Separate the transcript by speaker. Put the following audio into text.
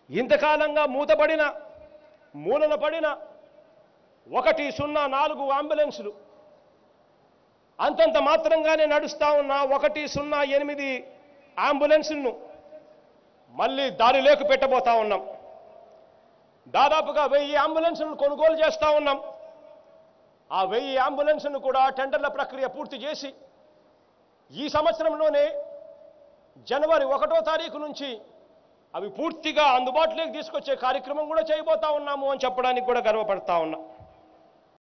Speaker 1: ఇంతకాలంగా మూతపడిన మూలన పడిన ఒకటి సున్నా నాలుగు అంబులెన్సులు అంతంత మాత్రంగానే నడుస్తా ఉన్న ఒకటి సున్నా ఎనిమిది అంబులెన్సులను మళ్ళీ దారిలోకి పెట్టబోతా ఉన్నాం దాదాపుగా వెయ్యి అంబులెన్సులను కొనుగోలు చేస్తా ఉన్నాం ఆ వెయ్యి అంబులెన్సులను కూడా టెండర్ల ప్రక్రియ పూర్తి చేసి ఈ సంవత్సరంలోనే జనవరి ఒకటో తారీఖు నుంచి అవి పూర్తిగా అందుబాటులోకి తీసుకొచ్చే కార్యక్రమం కూడా చేయబోతా ఉన్నాము అని చెప్పడానికి కూడా గర్వపడతా ఉన్నా